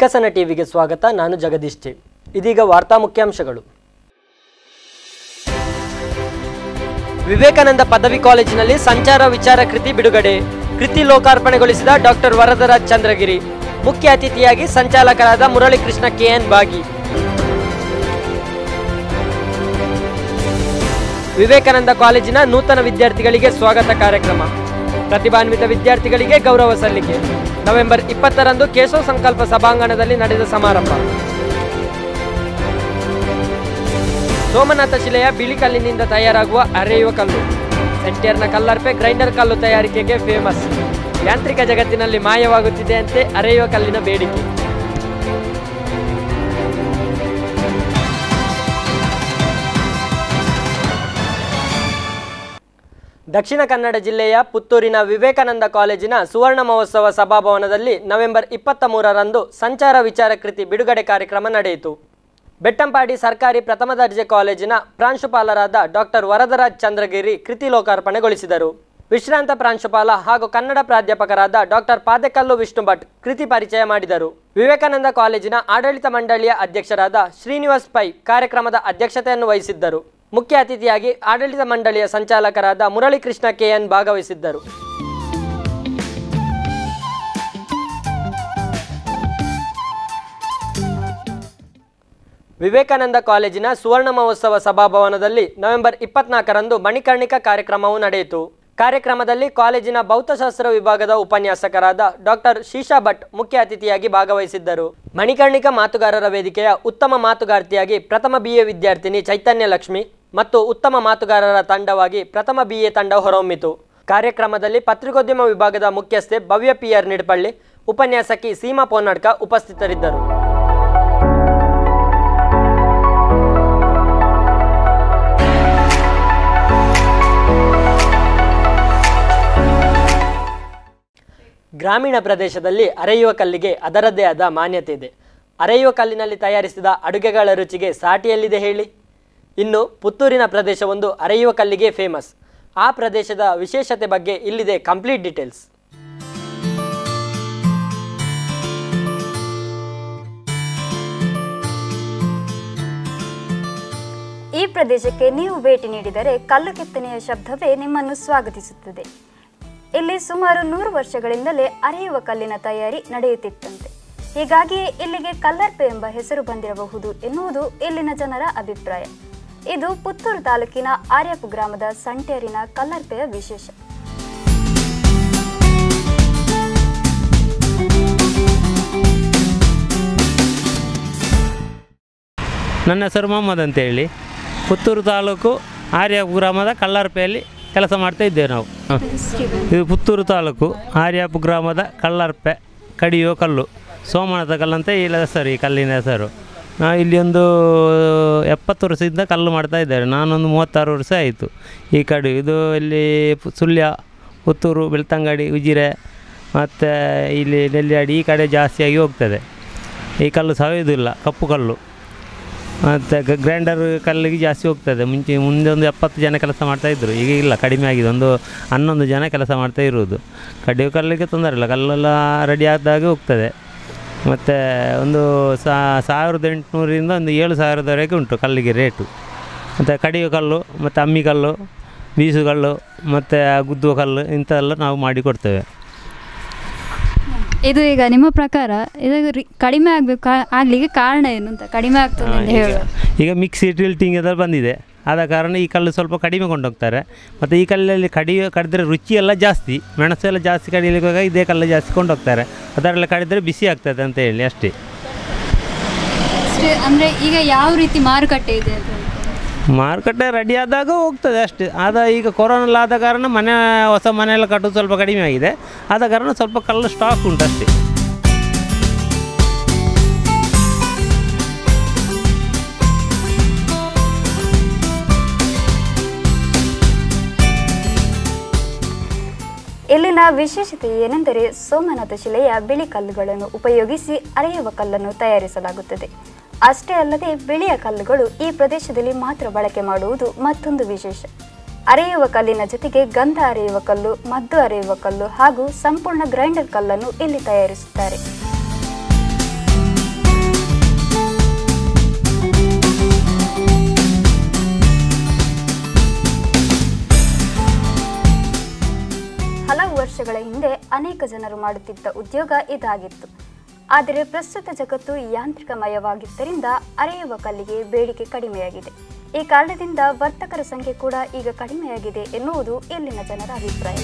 ವಿಕಸನ ಟಿವಿಗೆ ಸ್ವಾಗತ ನಾನು ಜಗದೀಶ್ ಜೆ ಇದೀಗ ವಾರ್ತಾ ಮುಖ್ಯಾಂಶಗಳು ವಿವೇಕಾನಂದ ಪದವಿ ಕಾಲೇಜಿನಲ್ಲಿ ಸಂಚಾರ ವಿಚಾರ ಕೃತಿ ಬಿಡುಗಡೆ ಕೃತಿ ಲೋಕಾರ್ಪಣೆಗೊಳಿಸಿದ ಡಾಕ್ಟರ್ ವರದರಾಜ್ ಚಂದ್ರಗಿರಿ ಮುಖ್ಯ ಅತಿಥಿಯಾಗಿ ಸಂಚಾಲಕರಾದ ಮುರಳೀಕೃಷ್ಣ ಕೆಎನ್ ಬಾಗಿ ವಿವೇಕಾನಂದ ಕಾಲೇಜಿನ ನೂತನ ವಿದ್ಯಾರ್ಥಿಗಳಿಗೆ ಸ್ವಾಗತ ಕಾರ್ಯಕ್ರಮ ಪ್ರತಿಭಾನ್ವಿತ ವಿದ್ಯಾರ್ಥಿಗಳಿಗೆ ಗೌರವ ಸಲ್ಲಿಕೆ ನವೆಂಬರ್ ಇಪ್ಪತ್ತರಂದು ಕೇಶವ ಸಂಕಲ್ಪ ಸಭಾಂಗಣದಲ್ಲಿ ನಡೆದ ಸಮಾರಂಭ ಸೋಮನಾಥ ಶಿಲೆಯ ಬಿಳಿ ಕಲ್ಲಿನಿಂದ ತಯಾರಾಗುವ ಅರೆಯುವ ಕಲ್ಲು ಸೆಂಟಿಯರ್ನ ಕಲ್ಲರ್ಪೆ ಗ್ರೈಂಡರ್ ಕಲ್ಲು ತಯಾರಿಕೆಗೆ ಫೇಮಸ್ ಯಾಂತ್ರಿಕ ಜಗತ್ತಿನಲ್ಲಿ ಮಾಯವಾಗುತ್ತಿದೆ ಅಂತೆ ಅರೆಯುವ ಕಲ್ಲಿನ ಬೇಡಿಕೆ ದಕ್ಷಿಣ ಕನ್ನಡ ಜಿಲ್ಲೆಯ ಪುತ್ತೂರಿನ ವಿವೇಕಾನಂದ ಕಾಲೇಜಿನ ಸುವರ್ಣ ಮಹೋತ್ಸವ ಸಭಾಭವನದಲ್ಲಿ ನವೆಂಬರ್ ಇಪ್ಪತ್ತ ಮೂರರಂದು ಸಂಚಾರ ವಿಚಾರ ಕೃತಿ ಬಿಡುಗಡೆ ಕಾರ್ಯಕ್ರಮ ನಡೆಯಿತು ಬೆಟ್ಟಂಪಾಡಿ ಸರ್ಕಾರಿ ಪ್ರಥಮ ದರ್ಜೆ ಕಾಲೇಜಿನ ಪ್ರಾಂಶುಪಾಲರಾದ ಡಾಕ್ಟರ್ ವರದರಾಜ್ ಚಂದ್ರಗಿರಿ ಕೃತಿ ಲೋಕಾರ್ಪಣೆಗೊಳಿಸಿದರು ವಿಶ್ರಾಂತ ಪ್ರಾಂಶುಪಾಲ ಹಾಗೂ ಕನ್ನಡ ಪ್ರಾಧ್ಯಾಪಕರಾದ ಡಾಕ್ಟರ್ ಪಾದೆಕಲ್ಲು ವಿಷ್ಣು ಭಟ್ ಕೃತಿ ಪರಿಚಯ ಮಾಡಿದರು ವಿವೇಕಾನಂದ ಕಾಲೇಜಿನ ಆಡಳಿತ ಮಂಡಳಿಯ ಅಧ್ಯಕ್ಷರಾದ ಶ್ರೀನಿವಾಸ್ ಪೈ ಕಾರ್ಯಕ್ರಮದ ಅಧ್ಯಕ್ಷತೆಯನ್ನು ವಹಿಸಿದ್ದರು ಮುಖ್ಯ ಅತಿಥಿಯಾಗಿ ಆಡಳಿತ ಮಂಡಳಿಯ ಸಂಚಾಲಕರಾದ ಮುರಳೀಕೃಷ್ಣ ಕೆಎನ್ ಭಾಗವಹಿಸಿದ್ದರು ವಿವೇಕಾನಂದ ಕಾಲೇಜಿನ ಸುವರ್ಣ ಮಹೋತ್ಸವ ಸಭಾಭವನದಲ್ಲಿ ನವೆಂಬರ್ ಇಪ್ಪತ್ನಾಲ್ಕರಂದು ಮಣಿಕರ್ಣಿಕಾ ಕಾರ್ಯಕ್ರಮವು ನಡೆಯಿತು ಕಾರ್ಯಕ್ರಮದಲ್ಲಿ ಕಾಲೇಜಿನ ಭೌತಶಾಸ್ತ್ರ ವಿಭಾಗದ ಉಪನ್ಯಾಸಕರಾದ ಡಾಕ್ಟರ್ ಶೀಶಾ ಭಟ್ ಮುಖ್ಯ ಅತಿಥಿಯಾಗಿ ಭಾಗವಹಿಸಿದ್ದರು ಮಣಿಕರ್ಣಿಕಾ ಮಾತುಗಾರರ ವೇದಿಕೆಯ ಉತ್ತಮ ಮಾತುಗಾರ್ತಿಯಾಗಿ ಪ್ರಥಮ ಬಿಎ ವಿದ್ಯಾರ್ಥಿನಿ ಚೈತನ್ಯ ಲಕ್ಷ್ಮಿ ಮತ್ತು ಉತ್ತಮ ಮಾತುಗಾರರ ತಂಡವಾಗಿ ಪ್ರಥಮ ಬಿಎ ತಂಡ ಹೊರಹೊಮ್ಮಿತು ಕಾರ್ಯಕ್ರಮದಲ್ಲಿ ಪತ್ರಿಕೋದ್ಯಮ ವಿಭಾಗದ ಮುಖ್ಯಸ್ಥೆ ಭವ್ಯ ಪಿ ಆರ್ ನಿಡ್ಪಳ್ಳಿ ಉಪನ್ಯಾಸಕಿ ಸೀಮಾ ಪೋನ್ನಡ್ಕ ಉಪಸ್ಥಿತರಿದ್ದರು ಗ್ರಾಮೀಣ ಪ್ರದೇಶದಲ್ಲಿ ಅರೆಯುವ ಕಲ್ಲಿಗೆ ಅದರದ್ದೇ ಆದ ಮಾನ್ಯತೆ ಇದೆ ಅರೆಯುವ ಕಲ್ಲಿನಲ್ಲಿ ತಯಾರಿಸಿದ ಅಡುಗೆಗಳ ರುಚಿಗೆ ಸಾಟಿಯಲ್ಲಿದೆ ಹೇಳಿ ಇನ್ನು ಪುತ್ತೂರಿನ ಪ್ರದೇಶವೊಂದು ಅರೆಯುವ ಕಲ್ಲಿಗೆ ಫೇಮಸ್ ಆ ಪ್ರದೇಶದ ವಿಶೇಷತೆ ಬಗ್ಗೆ ಇಲ್ಲಿದೆ ಕಂಪ್ಲೀಟ್ ಡೀಟೇಲ್ಸ್ ಈ ಪ್ರದೇಶಕ್ಕೆ ನೀವು ಭೇಟಿ ನೀಡಿದರೆ ಕಲ್ಲು ಕೆತ್ತನೆಯ ಶಬ್ದವೇ ನಿಮ್ಮನ್ನು ಸ್ವಾಗತಿಸುತ್ತದೆ ಇಲ್ಲಿ ಸುಮಾರು ನೂರು ವರ್ಷಗಳಿಂದಲೇ ಅರೆಯುವ ಕಲ್ಲಿನ ತಯಾರಿ ನಡೆಯುತ್ತಿತ್ತಂತೆ ಹೀಗಾಗಿಯೇ ಇಲ್ಲಿಗೆ ಕಲ್ಲರ್ಪೆ ಎಂಬ ಹೆಸರು ಬಂದಿರಬಹುದು ಎನ್ನುವುದು ಇಲ್ಲಿನ ಜನರ ಅಭಿಪ್ರಾಯ ಇದು ಪುತ್ತೂರು ತಾಲೂಕಿನ ಆರ್ಯಪು ಗ್ರಾಮದ ಸಂಟೇರಿನ ಕಲ್ಲರ್ಪೆಯ ವಿಶೇಷ ನನ್ನ ಹೆಸರು ಮೊಹಮ್ಮದ್ ಅಂತೇಳಿ ಪುತ್ತೂರು ತಾಲೂಕು ಆರ್ಯ ಗ್ರಾಮದ ಕಳ್ಳರ್ಪೆಯಲ್ಲಿ ಕೆಲಸ ಮಾಡ್ತಾ ಇದ್ದೇವೆ ನಾವು ಹ. ಇದು ಪುತ್ತೂರು ತಾಲೂಕು ಆರ್ಯಾಪು ಗ್ರಾಮದ ಕಳ್ಳರ್ಪೆ ಕಡಿಯೋ ಕಲ್ಲು ಸೋಮನಾಥ ಕಲ್ಲು ಅಂತ ಈ ಹೆಸರು ಈ ಕಲ್ಲಿನ ಹೆಸರು ನಾವು ಇಲ್ಲಿ ಒಂದು ಎಪ್ಪತ್ತು ವರ್ಷದಿಂದ ಕಲ್ಲು ಮಾಡ್ತಾ ಇದ್ದಾರೆ ನಾನೊಂದು ಮೂವತ್ತಾರು ವರ್ಷ ಆಯಿತು ಈ ಕಡೆ ಇದು ಇಲ್ಲಿ ಪು- ಸುಳ್ಯ ಪುತ್ತೂರು ಬೆಳ್ತಂಗಡಿ ಉಜಿರೆ ಮತ್ತು ಇಲ್ಲಿ ನೆಲ್ಲಿಯಾಡಿ ಈ ಕಡೆ ಜಾಸ್ತಿಯಾಗಿ ಹೋಗ್ತದೆ ಈ ಕಲ್ಲು ಸವೆಯೋದಿಲ್ಲ ಕಪ್ಪು ಕಲ್ಲು ಮತ್ತು ಗ್ರೈಂಡರ್ ಕಲ್ಲಿಗೆ ಜಾಸ್ತಿ ಹೋಗ್ತದೆ ಮುಂಚೆ ಮುಂದೆ ಒಂದು ಎಪ್ಪತ್ತು ಜನ ಕೆಲಸ ಮಾಡ್ತಾಯಿದ್ರು ಈಗ ಇಲ್ಲ ಕಡಿಮೆ ಆಗಿದೆ ಒಂದು ಹನ್ನೊಂದು ಜನ ಕೆಲಸ ಮಾಡ್ತಾ ಇರುವುದು ಕಡಿಯೋ ಕಲ್ಲಿಗೆ ತೊಂದರೆ ಇಲ್ಲ ಕಲ್ಲೆಲ್ಲ ರೆಡಿ ಆದಾಗೆ ಹೋಗ್ತದೆ ಮತ್ತು ಒಂದು ಸಾವಿರದ ಎಂಟುನೂರಿಂದ ಒಂದು ಏಳು ಸಾವಿರದವರೆಗೆ ಉಂಟು ಕಲ್ಲಿಗೆ ರೇಟು ಮತ್ತು ಕಡಿಯೋ ಕಲ್ಲು ಮತ್ತು ಅಮ್ಮಿ ಕಲ್ಲು ಬೀಸುಕಲ್ಲು ಮತ್ತು ಗುದ್ದುವ ಕಲ್ಲು ಇಂಥವೆಲ್ಲ ನಾವು ಮಾಡಿ ಕೊಡ್ತೇವೆ ಇದು ಈಗ ನಿಮ್ಮ ಪ್ರಕಾರ ಇದು ರಿ- ಕಡಿಮೆ ಆಗಬೇಕು ಆಗ್ಲಿಕ್ಕೆ ಕಾರಣ ಏನು ಅಂತ ಕಡಿಮೆ ಆಗ್ತದೆ ಅಂತ ಈಗ ಹೇಳುವ ಈಗ ಮಿಕ್ಸಿ ಟಿಲ್ಟಿಂಗ್ ಎಲ್ಲ ಬಂದಿದೆ ಆದ ಕಾರಣ ಈ ಕಲ್ಲು ಸ್ವಲ್ಪ ಕಡಿಮೆ ಕೊಂಡೋಗ್ತಾರೆ ಮತ್ತು ಈ ಕಲ್ಲಲ್ಲಿ ಕಡಿಯೋ ಕಡಿದ್ರೆ ರುಚಿ ಎಲ್ಲ ಜಾಸ್ತಿ ಮೆಣಸು ಎಲ್ಲ ಜಾಸ್ತಿ ಕಡಿಲಿಕ್ಕೆ ಹೋಗಿ ಇದೇ ಕಲ್ಲು ಜಾಸ್ತಿ ಕೊಂಡೋಗ್ತಾರೆ ಅದರಲ್ಲಿ ಕಡಿದ್ರೆ ಬಿಸಿ ಆಗ್ತದೆ ಅಂತ ಹೇಳಿ ಅಷ್ಟೇ ಅಷ್ಟೇ ಅಂದರೆ ಈಗ ಯಾವ ರೀತಿ ಮಾರುಕಟ್ಟೆ ಇದೆ ಅಂತ ಹೇಳ್ತಾರೆ. ಮಾರುಕಟ್ಟೆ ರೆಡಿ ಆದಾಗ ಹೋಗ್ತದೆ ಅಷ್ಟೇ ಆದ ಈಗ ಕೊರೋನಲ್ಲ ಆದ ಕಾರಣ ಮನೆ ಹೊಸ ಮನೆಯೆಲ್ಲ ಕಟ್ಟೋದು ಸ್ವಲ್ಪ ಕಡಿಮೆ ಆಗಿದೆ ಆದ ಕಾರಣ ಸ್ವಲ್ಪ ಕಲ್ಲು ಸ್ಟಾಕ್ ಉಂಟು ಅಷ್ಟೇ ಇಲ್ಲಿನ ವಿಶೇಷತೆ ಏನೆಂದರೆ ಸೋಮನಾಥ ಶಿಲೆಯ ಬಿಳಿ ಕಲ್ಲುಗಳನ್ನು ಉಪಯೋಗಿಸಿ ಅರೆಯುವ ಕಲ್ಲನ್ನು ತಯಾರಿಸಲಾಗುತ್ತದೆ ಅಷ್ಟೇ ಅಲ್ಲದೆ ಬಿಳಿಯ ಕಲ್ಲುಗಳು ಈ ಪ್ರದೇಶದಲ್ಲಿ ಮಾತ್ರ ಬಳಕೆ ಮಾಡುವುದು ಮತ್ತೊಂದು ವಿಶೇಷ ಅರೆಯುವ ಕಲ್ಲಿನ ಜೊತೆಗೆ ಗಂಧ ಅರೆಯುವ ಕಲ್ಲು ಮದ್ದು ಅರೆಯುವ ಕಲ್ಲು ಹಾಗೂ ಸಂಪೂರ್ಣ ಗ್ರೈಂಡರ್ ಕಲ್ಲನ್ನು ಇಲ್ಲಿ ತಯಾರಿಸುತ್ತಾರೆ ಅನೇಕ ಜನರು ಮಾಡುತ್ತಿದ್ದ ಉದ್ಯೋಗ ಇದಾಗಿತ್ತು ಆದರೆ ಪ್ರಸ್ತುತ ಜಗತ್ತು ಯಾಂತ್ರಿಕಮಯವಾಗಿದ್ದರಿಂದ ಅರೆಯುವ ಕಲ್ಲಿಗೆ ಬೇಡಿಕೆ ಕಡಿಮೆಯಾಗಿದೆ ಈ ಕಾರಣದಿಂದ ವರ್ತಕರ ಸಂಖ್ಯೆ ಕೂಡ ಈಗ ಕಡಿಮೆಯಾಗಿದೆ ಎನ್ನುವುದು ಇಲ್ಲಿನ ಜನರ ಅಭಿಪ್ರಾಯ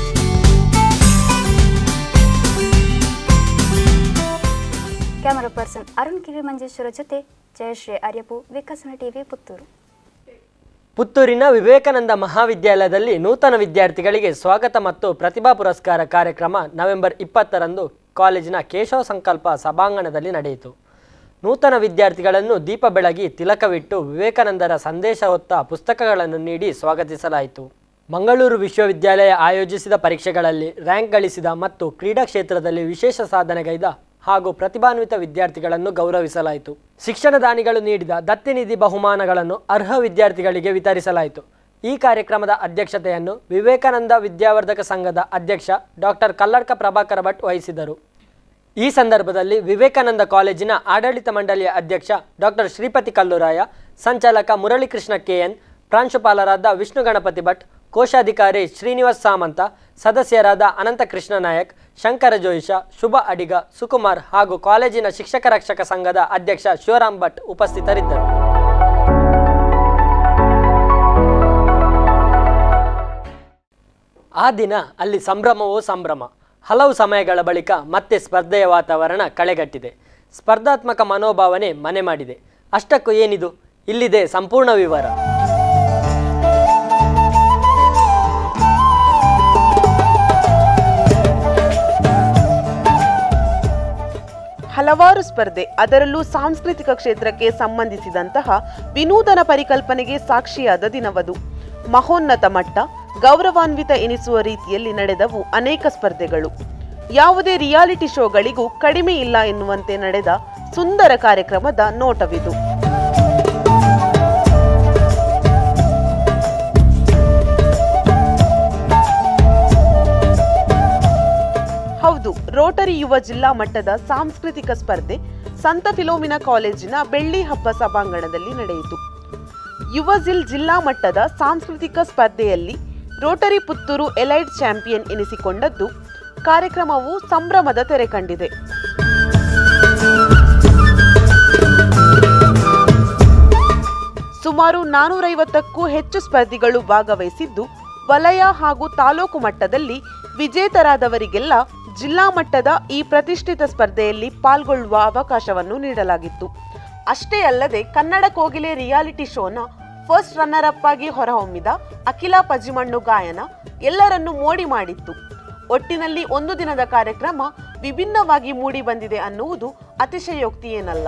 ಕ್ಯಾಮರಾ ಪರ್ಸನ್ ಅರುಣ್ ಕಿವಿ ಮಂಜೇಶ್ವರ ಜೊತೆ ಜಯಶ್ರೀ ಆರ್ಯಪು ವಿಕಸನ ಟಿವಿ ಪುತ್ತೂರು ಪುತ್ತೂರಿನ ವಿವೇಕಾನಂದ ಮಹಾವಿದ್ಯಾಲಯದಲ್ಲಿ ನೂತನ ವಿದ್ಯಾರ್ಥಿಗಳಿಗೆ ಸ್ವಾಗತ ಮತ್ತು ಪ್ರತಿಭಾ ಪುರಸ್ಕಾರ ಕಾರ್ಯಕ್ರಮ ನವೆಂಬರ್ ಇಪ್ಪತ್ತರಂದು ಕಾಲೇಜಿನ ಕೇಶವ ಸಂಕಲ್ಪ ಸಭಾಂಗಣದಲ್ಲಿ ನಡೆಯಿತು ನೂತನ ವಿದ್ಯಾರ್ಥಿಗಳನ್ನು ದೀಪ ಬೆಳಗಿ ತಿಲಕವಿಟ್ಟು ವಿವೇಕಾನಂದರ ಸಂದೇಶ ಹೊತ್ತ ಪುಸ್ತಕಗಳನ್ನು ನೀಡಿ ಸ್ವಾಗತಿಸಲಾಯಿತು ಮಂಗಳೂರು ವಿಶ್ವವಿದ್ಯಾಲಯ ಆಯೋಜಿಸಿದ ಪರೀಕ್ಷೆಗಳಲ್ಲಿ ರ್ಯಾಂಕ್ ಗಳಿಸಿದ ಮತ್ತು ಕ್ರೀಡಾ ಕ್ಷೇತ್ರದಲ್ಲಿ ವಿಶೇಷ ಸಾಧನೆಗೈದ ಹಾಗೂ ಪ್ರತಿಭಾನ್ವಿತ ವಿದ್ಯಾರ್ಥಿಗಳನ್ನು ಗೌರವಿಸಲಾಯಿತು ಶಿಕ್ಷಣ ದಾನಿಗಳು ನೀಡಿದ ದತ್ತಿನಿಧಿ ಬಹುಮಾನಗಳನ್ನು ಅರ್ಹ ವಿದ್ಯಾರ್ಥಿಗಳಿಗೆ ವಿತರಿಸಲಾಯಿತು ಈ ಕಾರ್ಯಕ್ರಮದ ಅಧ್ಯಕ್ಷತೆಯನ್ನು ವಿವೇಕಾನಂದ ವಿದ್ಯಾವರ್ಧಕ ಸಂಘದ ಅಧ್ಯಕ್ಷ ಡಾಕ್ಟರ್ ಕಲ್ಲಡ್ಕ ಪ್ರಭಾಕರ ಭಟ್ ವಹಿಸಿದರು ಈ ಸಂದರ್ಭದಲ್ಲಿ ವಿವೇಕಾನಂದ ಕಾಲೇಜಿನ ಆಡಳಿತ ಮಂಡಳಿಯ ಅಧ್ಯಕ್ಷ ಡಾಕ್ಟರ್ ಶ್ರೀಪತಿ ಕಲ್ಲುರಾಯ ಸಂಚಾಲಕ ಮುರಳೀಕೃಷ್ಣ ಕೆಎನ್ ಪ್ರಾಂಶುಪಾಲರಾದ ವಿಷ್ಣು ಗಣಪತಿ ಭಟ್ ಕೋಶಾಧಿಕಾರಿ ಶ್ರೀನಿವಾಸ್ ಸಾಮಂತ ಸದಸ್ಯರಾದ ಅನಂತ ಕೃಷ್ಣ ನಾಯಕ್ ಶಂಕರ ಜೋಯಿಷ ಶುಭ ಅಡಿಗ ಸುಕುಮಾರ್ ಹಾಗೂ ಕಾಲೇಜಿನ ಶಿಕ್ಷಕ ರಕ್ಷಕ ಸಂಘದ ಅಧ್ಯಕ್ಷ ಶಿವರಾಮ್ ಭಟ್ ಉಪಸ್ಥಿತರಿದ್ದರು ಆ ದಿನ ಅಲ್ಲಿ ಸಂಭ್ರಮವೋ ಸಂಭ್ರಮ ಹಲವು ಸಮಯಗಳ ಬಳಿಕ ಮತ್ತೆ ಸ್ಪರ್ಧೆಯ ವಾತಾವರಣ ಕಳೆಗಟ್ಟಿದೆ ಸ್ಪರ್ಧಾತ್ಮಕ ಮನೋಭಾವನೆ ಮನೆ ಮಾಡಿದೆ ಅಷ್ಟಕ್ಕೂ ಏನಿದು ಇಲ್ಲಿದೆ ಸಂಪೂರ್ಣ ವಿವರ ಹಲವಾರು ಸ್ಪರ್ಧೆ ಅದರಲ್ಲೂ ಸಾಂಸ್ಕೃತಿಕ ಕ್ಷೇತ್ರಕ್ಕೆ ಸಂಬಂಧಿಸಿದಂತಹ ವಿನೂತನ ಪರಿಕಲ್ಪನೆಗೆ ಸಾಕ್ಷಿಯಾದ ದಿನವದು ಮಹೋನ್ನತ ಮಟ್ಟ ಗೌರವಾನ್ವಿತ ಎನಿಸುವ ರೀತಿಯಲ್ಲಿ ನಡೆದವು ಅನೇಕ ಸ್ಪರ್ಧೆಗಳು ಯಾವುದೇ ರಿಯಾಲಿಟಿ ಶೋಗಳಿಗೂ ಕಡಿಮೆ ಇಲ್ಲ ಎನ್ನುವಂತೆ ನಡೆದ ಸುಂದರ ಕಾರ್ಯಕ್ರಮದ ನೋಟವಿದು ಹೌದು ರೋಟರಿ ಯುವ ಜಿಲ್ಲಾ ಮಟ್ಟದ ಸಾಂಸ್ಕೃತಿಕ ಸ್ಪರ್ಧೆ ಸಂತ ಫಿಲೋಮಿನ ಕಾಲೇಜಿನ ಬೆಳ್ಳಿ ಹಬ್ಬ ಸಭಾಂಗಣದಲ್ಲಿ ನಡೆಯಿತು ಯುವ ಜಿಲ್ ಜಿಲ್ಲಾ ಮಟ್ಟದ ಸಾಂಸ್ಕೃತಿಕ ಸ್ಪರ್ಧೆಯಲ್ಲಿ ರೋಟರಿ ಪುತ್ತೂರು ಎಲೈಟ್ ಚಾಂಪಿಯನ್ ಎನಿಸಿಕೊಂಡದ್ದು ಕಾರ್ಯಕ್ರಮವು ಸಂಭ್ರಮದ ತೆರೆ ಕಂಡಿದೆ ಸುಮಾರು ನಾನೂರೈವತ್ತಕ್ಕೂ ಹೆಚ್ಚು ಸ್ಪರ್ಧಿಗಳು ಭಾಗವಹಿಸಿದ್ದು ವಲಯ ಹಾಗೂ ತಾಲೂಕು ಮಟ್ಟದಲ್ಲಿ ವಿಜೇತರಾದವರಿಗೆಲ್ಲ ಜಿಲ್ಲಾ ಮಟ್ಟದ ಈ ಪ್ರತಿಷ್ಠಿತ ಸ್ಪರ್ಧೆಯಲ್ಲಿ ಪಾಲ್ಗೊಳ್ಳುವ ಅವಕಾಶವನ್ನು ನೀಡಲಾಗಿತ್ತು ಅಷ್ಟೇ ಅಲ್ಲದೆ ಕನ್ನಡ ಕೋಗಿಲೆ ರಿಯಾಲಿಟಿ ಶೋನ ಫಸ್ಟ್ ರನ್ನರ್ ಅಪ್ ಆಗಿ ಹೊರಹೊಮ್ಮಿದ ಅಖಿಲ ಪಜಿಮಣ್ಣು ಗಾಯನ ಎಲ್ಲರನ್ನೂ ಮೋಡಿ ಮಾಡಿತ್ತು ಒಟ್ಟಿನಲ್ಲಿ ಒಂದು ದಿನದ ಕಾರ್ಯಕ್ರಮ ವಿಭಿನ್ನವಾಗಿ ಮೂಡಿ ಬಂದಿದೆ ಅನ್ನುವುದು ಅತಿಶಯೋಕ್ತಿಯೇನಲ್ಲ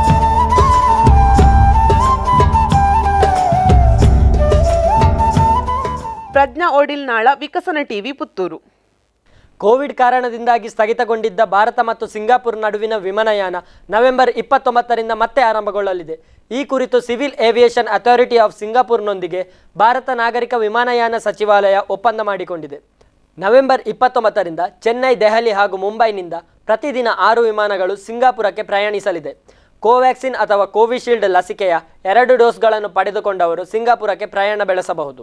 ಪ್ರಜ್ಞಾ ಓಡಿಲ್ನಾಳ ವಿಕಸನ ಟಿವಿ ಪುತ್ತೂರು ಕೋವಿಡ್ ಕಾರಣದಿಂದಾಗಿ ಸ್ಥಗಿತಗೊಂಡಿದ್ದ ಭಾರತ ಮತ್ತು ಸಿಂಗಾಪುರ್ ನಡುವಿನ ವಿಮಾನಯಾನ ನವೆಂಬರ್ ಇಪ್ಪತ್ತೊಂಬತ್ತರಿಂದ ಮತ್ತೆ ಆರಂಭಗೊಳ್ಳಲಿದೆ ಈ ಕುರಿತು ಸಿವಿಲ್ ಏವಿಯೇಷನ್ ಅಥಾರಿಟಿ ಆಫ್ ಸಿಂಗಾಪುರ್ನೊಂದಿಗೆ ಭಾರತ ನಾಗರಿಕ ವಿಮಾನಯಾನ ಸಚಿವಾಲಯ ಒಪ್ಪಂದ ಮಾಡಿಕೊಂಡಿದೆ ನವೆಂಬರ್ ಇಪ್ಪತ್ತೊಂಬತ್ತರಿಂದ ಚೆನ್ನೈ ದೆಹಲಿ ಹಾಗೂ ಮುಂಬೈನಿಂದ ಪ್ರತಿದಿನ ಆರು ವಿಮಾನಗಳು ಸಿಂಗಾಪುರಕ್ಕೆ ಪ್ರಯಾಣಿಸಲಿದೆ ಕೋವ್ಯಾಕ್ಸಿನ್ ಅಥವಾ ಕೋವಿಶೀಲ್ಡ್ ಲಸಿಕೆಯ ಎರಡು ಡೋಸ್ಗಳನ್ನು ಪಡೆದುಕೊಂಡವರು ಸಿಂಗಾಪುರಕ್ಕೆ ಪ್ರಯಾಣ ಬೆಳೆಸಬಹುದು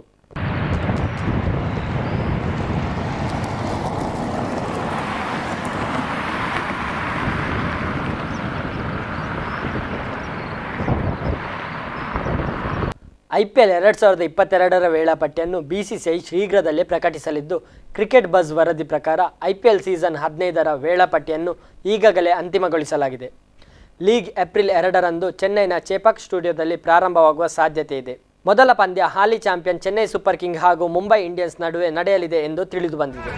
ಐ ಪಿ ಎಲ್ ಎರಡು ಸಾವಿರದ ಇಪ್ಪತ್ತೆರಡರ ವೇಳಾಪಟ್ಟಿಯನ್ನು ಬಿ ಸಿ ಸಿ ಐ ಶೀಘ್ರದಲ್ಲೇ ಪ್ರಕಟಿಸಲಿದ್ದು ಕ್ರಿಕೆಟ್ ಬಜ್ ವರದಿ ಪ್ರಕಾರ ಐ ಪಿ ಎಲ್ ಸೀಸನ್ ಹದಿನೈದರ ವೇಳಾಪಟ್ಟಿಯನ್ನು ಈಗಾಗಲೇ ಅಂತಿಮಗೊಳಿಸಲಾಗಿದೆ ಲೀಗ್ ಏಪ್ರಿಲ್ ಎರಡರಂದು ಚೆನ್ನೈನ ಚೇಪಾಕ್ ಸ್ಟುಡಿಯೋದಲ್ಲಿ ಪ್ರಾರಂಭವಾಗುವ ಸಾಧ್ಯತೆ ಇದೆ ಮೊದಲ ಪಂದ್ಯ ಹಾಲಿ ಚಾಂಪಿಯನ್ ಚೆನ್ನೈ ಸೂಪರ್ ಕಿಂಗ್ ಹಾಗೂ ಮುಂಬೈ ಇಂಡಿಯನ್ಸ್ ನಡುವೆ ನಡೆಯಲಿದೆ ಎಂದು ತಿಳಿದು ಬಂದಿದೆ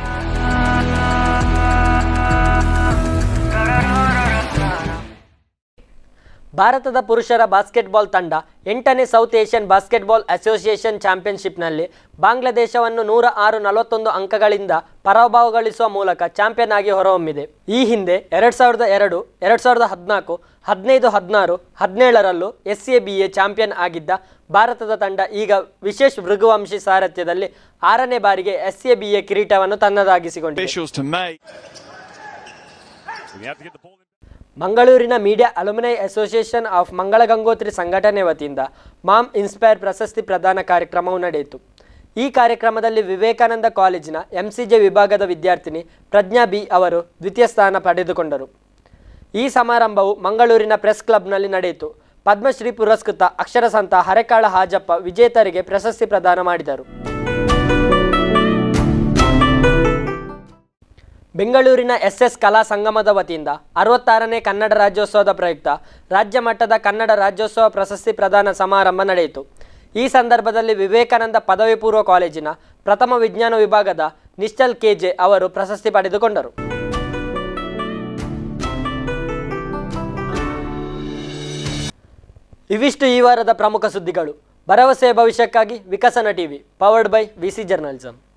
ಭಾರತದ ಪುರುಷರ ಬಾಸ್ಕೆಟ್ಬಾಲ್ ತಂಡ ಎಂಟನೇ ಸೌತ್ ಏಷ್ಯನ್ ಬಾಸ್ಕೆಟ್ಬಾಲ್ ಅಸೋಸಿಯೇಷನ್ ಚಾಂಪಿಯನ್ಶಿಪ್ನಲ್ಲಿ ಬಾಂಗ್ಲಾದೇಶವನ್ನು ನೂರ ಆರು ನಲವತ್ತೊಂದು ಅಂಕಗಳಿಂದ ಪರಾಭವಗೊಳಿಸುವ ಮೂಲಕ ಚಾಂಪಿಯನ್ ಆಗಿ ಹೊರಹೊಮ್ಮಿದೆ ಈ ಹಿಂದೆ ಎರಡು ಸಾವಿರದ ಎರಡು ಎರಡು ಸಾವಿರದ ಹದಿನಾಲ್ಕು ಹದಿನೈದು ಹದಿನಾರು ಹದಿನೇಳರಲ್ಲೂ S A B A champion ಆಗಿದ್ದ ಭಾರತದ ತಂಡ ಈಗ ವಿಶೇಷ್ ಭೃಗುವಂಶಿ ಸಾರಥ್ಯದಲ್ಲಿ ಆರನೇ ಬಾರಿಗೆ ಎಸ್ ಎ ಬಿ ಎ ಕಿರೀಟವನ್ನು ತನ್ನದಾಗಿಸಿಕೊಂಡಿದೆ officials to make. We have to get the ball in. ಮಂಗಳೂರಿನ media alumni association of Mangala Gangotri ಸಂಘಟನೆ ವತಿಯಿಂದ ಮಾಮ್ ಇನ್ಸ್ಪೈರ್ ಪ್ರಶಸ್ತಿ ಪ್ರದಾನ ಕಾರ್ಯಕ್ರಮವು ನಡೆಯಿತು ಈ ಕಾರ್ಯಕ್ರಮದಲ್ಲಿ ವಿವೇಕಾನಂದ ಕಾಲೇಜಿನ ಎಂಸಿಜೆ ವಿಭಾಗದ ವಿದ್ಯಾರ್ಥಿನಿ ಪ್ರಜ್ಞಾ ಬಿ ಅವರು ದ್ವಿತೀಯ ಸ್ಥಾನ ಪಡೆದುಕೊಂಡರು ಈ ಸಮಾರಂಭವು ಮಂಗಳೂರಿನ ಪ್ರೆಸ್ ಕ್ಲಬ್ನಲ್ಲಿ ನಡೆಯಿತು ಪದ್ಮಶ್ರೀ ಪುರಸ್ಕೃತ ಅಕ್ಷರಸಂತ ಹರೆಕಾಳ ಹಾಜಪ್ಪ ವಿಜೇತರಿಗೆ ಪ್ರಶಸ್ತಿ ಪ್ರದಾನ ಮಾಡಿದರು ಬೆಂಗಳೂರಿನ ಎಸ್ ಎಸ್ ಕಲಾ ಸಂಗಮದ ವತಿಯಿಂದ ಅರವತ್ತಾರನೇ ಕನ್ನಡ ರಾಜ್ಯೋತ್ಸವದ ಪ್ರಯುಕ್ತ ರಾಜ್ಯ ಮಟ್ಟದ ಕನ್ನಡ ರಾಜ್ಯೋತ್ಸವ ಪ್ರಶಸ್ತಿ ಪ್ರದಾನ ಸಮಾರಂಭ ನಡೆಯಿತು ಈ ಸಂದರ್ಭದಲ್ಲಿ ವಿವೇಕಾನಂದ ಪದವಿ ಪೂರ್ವ ಕಾಲೇಜಿನ ಪ್ರಥಮ ವಿಜ್ಞಾನ ವಿಭಾಗದ ನಿಶ್ಚಲ್ ಕೆಜೆ ಅವರು ಪ್ರಶಸ್ತಿ ಪಡೆದುಕೊಂಡರು ಇವಿಷ್ಟು ಈ ವಾರದ ಪ್ರಮುಖ ಸುದ್ದಿಗಳು ಭರವಸೆಯ ಭವಿಷ್ಯಕ್ಕಾಗಿ Vikasana TV powered by VC journalism